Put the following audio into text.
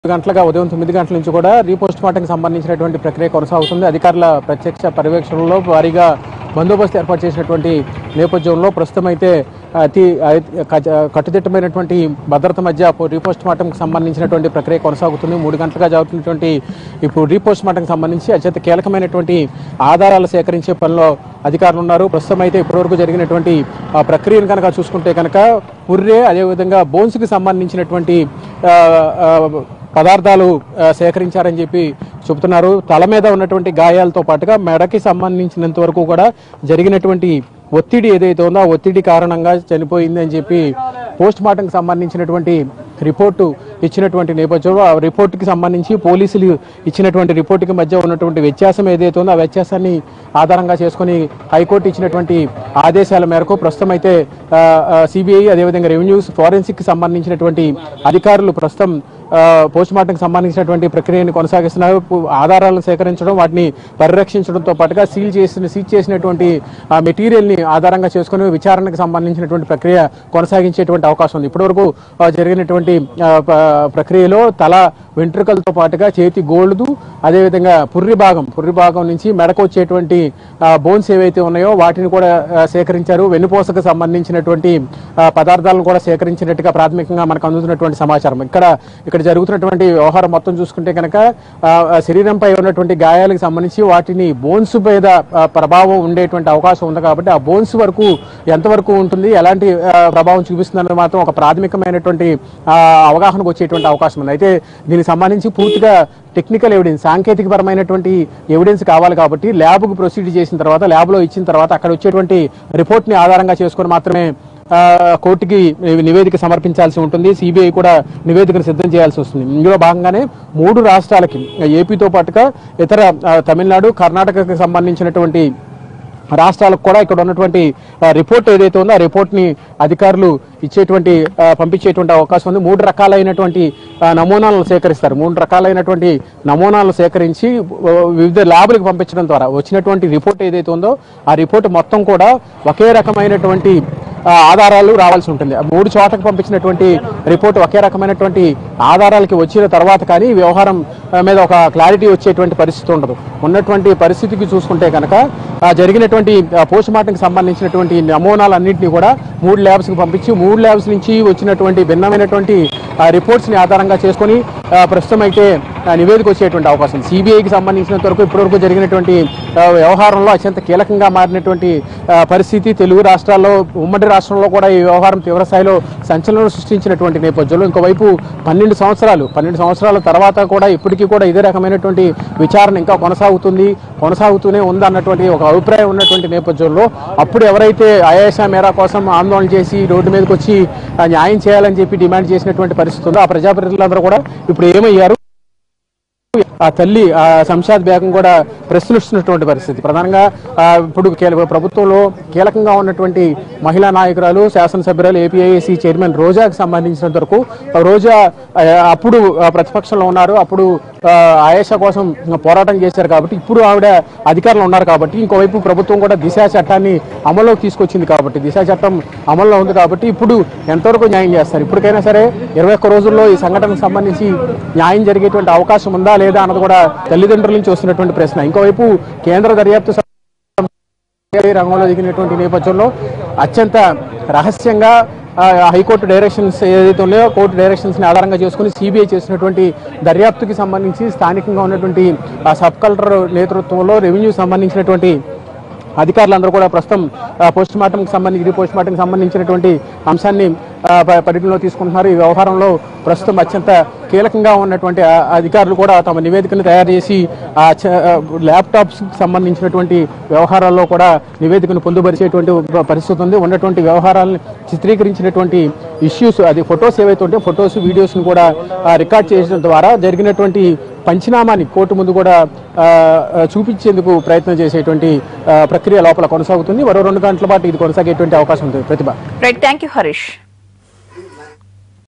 గంటలుగా ఉదయం తొమ్మిది గంటల నుంచి కూడా రీపోస్ట్ మార్టంకి సంబంధించినటువంటి ప్రక్రియ కొనసాగుతుంది అధికారుల ప్రత్యక్ష పర్యవేక్షణలో భారీగా బందోబస్తు ఏర్పాటు చేసినటువంటి నేపథ్యంలో ప్రస్తుతం అయితే అతి అతి- కచ- కట్టుదిట్టమైనటువంటి భద్రత మధ్య రీపోస్ట్ మార్టంకి సంబంధించినటువంటి ప్రక్రియ కొనసాగుతుంది మూడు గంటలుగా జరుగుతున్నటువంటి ఇప్పుడు రీపోస్ట్ మార్టంకి సంబంధించి అత్యంత కీలకమైనటువంటి ఆధారాలు సేకరించే పనిలో అధికారులు ఉన్నారు ప్రస్తుతం అయితే ఇప్పటివరకు జరిగినటువంటి ఆ ప్రక్రియను కనుక చూసుకుంటే కనుక పుర్రే అదేవిధంగా బోన్స్కి సంబంధించినటువంటి ఆ, ఆ, పదార్థాలు ఆ, సేకరించారని చెప్పి చెబుతున్నారు తల మీద ఉన్నటువంటి గాయాలతో పాటుగా మెడకి సంబంధించినంత వరకు కూడా జరిగినటువంటి ఒత్తిడి ఏదైతే ఉందో ఆ ఒత్తిడి కారణంగా చనిపోయింది అని చెప్పి పోస్ట్ మార్టంకి సంబంధించినటువంటి రిపోర్టు ఇచ్చినటువంటి నేపథ్యంలో ఆ రిపోర్టుకి సంబంధించి పోలీసులు ఇచ్చినటువంటి రిపోర్టుకి మధ్య ఉన్నటువంటి వ్యత్యాసం ఏదైతే ఉందో ఆ వ్యత్యాసాన్ని ఆధారంగా చేసుకొని హైకోర్టు ఇచ్చినటువంటి ఆదేశాల మేరకు ప్రస్తుతం అయితే సిబిఐ అదేవిధంగా రెవెన్యూస్ ఫోరెన్సిక్ సంబంధించినటువంటి అధికారులు ప్రస్తుతం పోస్ట్ మార్టంకి సంబంధించినటువంటి ప్రక్రియను కొనసాగిస్తున్నారు పు- ఆధారాలను సేకరించడం వాటిని పరిరక్షించడంతో పాటుగా సీల్ చేసిన సీజ్ చేసినటువంటి ఆ మెటీరియల్ని ఆధారంగా చేసుకుని విచారణకు సంబంధించినటువంటి ప్రక్రియ కొనసాగించేటువంటి అవకాశం ఉంది ఇప్పటివరకు ఆ, జరిగినటువంటి ఆ, ప- ప్రక్రియలో తల వెంట్రుకలతో పాటుగా చేతి గోల్డ్ అదేవిధంగా పుర్రి భాగం పుర్రి భాగం నుంచి మెడకు వచ్చేటువంటి బోన్స్ ఏవైతే ఉన్నాయో వాటిని కూడా ఆ, సేకరించారు వెన్నుపూసకు సంబంధించినటువంటి ఆ, పదార్థాలను కూడా సేకరించినట్టుగా ప్రాథమికంగా మనకు అందుతున్నటువంటి సమాచారం ఇక్కడ ఇక్కడ జరుగుతున్నటువంటి వ్యవహారం మొత్తం చూసుకుంటే కనుక ఆ, ఆ, శరీరంపై ఉన్నటువంటి గాయాలకు సంబంధించి వాటిని బోన్స్ మీద ఆ, ప్రభావం ఉండేటువంటి అవకాశం ఉంది కాబట్టి ఆ బోన్స్ వరకు ఎంతవరకు ఉంటుంది ఎలాంటి ఆ, ప్రభావం చూపిస్తుంది అన్నది మాత్రం ఒక ప్రాథమికమైనటువంటి ఆ, అవగాహనకు వచ్చేటువంటి అవకాశం ఉంది అయితే దీనికి సంబంధించి పూర్తిగా టెక్నికల్ ఎవిడెన్స్ సాంకేతికపరమైనటువంటి ఎవిడెన్స్ కావాలి కాబట్టి ల్యాబ్కు ప్రొసీడ్ చేసిన తర్వాత ల్యాబ్లో ఇచ్చిన తర్వాత అక్కడ వచ్చేటువంటి రిపోర్ట్ని ఆధారంగా చేసుకొని మాత్రమే ఆ, కోర్టుకి నివేదిక సమర్పించాల్సి ఉంటుంది సిబిఐ కూడా నివేదికను సిద్ధం చేయాల్సి వస్తుంది ఇందులో భాగంగానే మూడు రాష్ట్రాలకి ఏపీతో పాటుగా ఇతర ఆ, తమిళనాడు కర్ణాటకకు సంబంధించినటువంటి రాష్ట్రాలకు కూడా ఇక్కడ ఉన్నటువంటి ఆ, రిపోర్ట్ ఏదైతే ఉందో ఆ రిపోర్ట్ని అధికారులు ఇచ్చేటువంటి ఆ, పంపించేటువంటి అవకాశం ఉంది మూడు రకాలైనటువంటి ఆ, నమూనాలను సేకరిస్తారు మూడు రకాలైనటువంటి నమూనాలను సేకరించి ఆ, వివిధ ల్యాబులకు పంపించడం ద్వారా వచ్చినటువంటి రిపోర్ట్ ఏదైతే ఉందో ఆ రిపోర్ట్ మొత్తం కూడా ఒకే రకమైనటువంటి ఆ, ఆధారాలు రావాల్సి ఉంటుంది ఆ మూడు చోట్లకు పంపించినటువంటి రిపోర్ట్ ఒకే రకమైనటువంటి ఆధారాలకి వచ్చిన తర్వాత కానీ ఈ వ్యవహారం ఆ, మీద ఒక క్లారిటీ వచ్చేటువంటి పరిస్థితి ఉండదు ఉన్నటువంటి పరిస్థితికి చూసుకుంటే కనుక ఆ, జరిగినటువంటి పోస్ట్ మార్టంకి సంబంధించినటువంటి నమూనాలన్నింటినీ కూడా మూడు ల్యాబ్స్కి పంపించి మూడు ల్యాబ్స్ నుంచి వచ్చినటువంటి భిన్నమైనటువంటి ఆ, రిపోర్ట్స్ని ఆధారంగా చేసుకొని ఆ, ప్రస్తుతం అయితే ఆ, నివేదిక వచ్చేటువంటి అవకాశం ఉంది సిబిఐకి సంబంధించినంత వరకు ఇప్పటివరకు జరిగినటువంటి ఆ, వ్యవహారంలో అత్యంత కీలకంగా మారినటువంటి ఆ, పరిస్థితి తెలుగు రాష్ట్రాల్లో ఉమ్మడి రాష్ట్రంలో కూడా ఈ వ్యవహారం తీవ్రస్థాయిలో సంచలనం సృష్టించినటువంటి నేపథ్యంలో ఇంకోవైపు పన్నెండు సంవత్సరాలు పన్నెండు సంవత్సరాల తర్వాత కూడా ఇప్పటికీ కూడా ఇదే రకమైనటువంటి విచారణ ఇంకా కొనసాగుతుంది కొనసాగుతూనే ఉంది అన్నటువంటి ఒక అభిప్రాయం ఉన్నటువంటి నేపథ్యంలో అప్పుడు ఎవరైతే అయాసా మేరా కోసం ఆందోళన చేసి రోడ్డు మీదకి వచ్చి ఆ, న్యాయం చేయాలని చెప్పి డిమాండ్ చేసినటువంటి పరిస్థితి ఉందో ఆ ప్రజాప్రతినిధులందరూ కూడా ఇప్పుడు ఏమయ్యారు ఆ తల్లి ఆ శంషాద్ బేగం కూడా ప్రశ్నిస్తున్నటువంటి పరిస్థితి ప్రధానంగా ఆ, ఇప్పుడు కీల- ప్రభుత్వంలో కీలకంగా ఉన్నటువంటి మహిళా నాయకురాలు శాసనసభ్యురాలు ఏపీఐఏసీ చైర్మన్ రోజాకి సంబంధించినంత వరకు రోజా ఆ, అప్పుడు ఆ, ప్రతిపక్షంలో ఉన్నారు అప్పుడు ఆ, ఆయేషా కోసం పోరాటం చేశారు కాబట్టి ఇప్పుడు ఆవిడ అధికారంలో ఉన్నారు కాబట్టి ఇంకోవైపు ప్రభుత్వం కూడా దిశ చట్టాన్ని అమల్లోకి తీసుకొచ్చింది కాబట్టి దిశ చట్టం అమల్లో ఉంది కాబట్టి ఇప్పుడు ఎంతవరకు న్యాయం చేస్తారు ఇప్పటికైనా సరే ఇరవై ఒక్క రోజుల్లో ఈ సంఘటనకు సంబంధించి న్యాయం జరిగేటువంటి అవకాశం ఉందా లేదా అన్నది కూడా తల్లిదండ్రుల నుంచి వస్తున్నటువంటి ప్రశ్న ఇంకోవైపు కేంద్ర దర్యాప్తు సం- రంగంలో దిగినటువంటి నేపథ్యంలో అత్యంత రహస్యంగా ఆ, హైకోర్టు డైరెక్షన్స్ ఏదైతే ఉన్నాయో కోర్టు డైరెక్షన్స్ ని ఆధారంగా చేసుకుని సిబిఐ చేసినటువంటి దర్యాప్తుకి సంబంధించి స్థానికంగా ఉన్నటువంటి ఆ సబ్ కలెక్టర్ నేతృత్వంలో రెవెన్యూ సంబంధించినటువంటి అధికారులందరూ కూడా ప్రస్తుతం పోస్ట్ మార్టంకి సంబంధించి పోస్ట్ మార్టంకి సంబంధించినటువంటి అంశాన్ని ఆ, ప- పరిగణలో తీసుకుంటున్నారు ఈ వ్యవహారంలో ప్రస్తుతం అత్యంత కీలకంగా ఉన్నటువంటి ఆ అధికారులు కూడా తమ నివేదికను తయారు చేసి ఆ చ- ఆ, ల్యాప్టాప్స్ సంబంధించినటువంటి వ్యవహారాల్లో కూడా నివేదికను పొందుపరిచేటువంటి ప- పరిస్థితి ఉంది ఉన్నటువంటి వ్యవహారాలను చిత్రీకరించినటువంటి ఇష్యూస్ అది ఫొటోస్ ఏవైతే ఉంటే ఫొటోస్ వీడియోస్ను కూడా ఆ, రికార్డ్ చేయడం ద్వారా జరిగినటువంటి పంచనామాని కోర్టు ముందు కూడా ఆ, ఆ, చూపించేందుకు ప్రయత్నం చేసేటువంటి ఆ, ప్రక్రియ లోపల కొనసాగుతుంది మరో రెండు గంటల పాటు ఇది కొనసాగేటువంటి అవకాశం ఉంది ప్రతిభ రైట్ థ్యాంక్ యూ హరీష్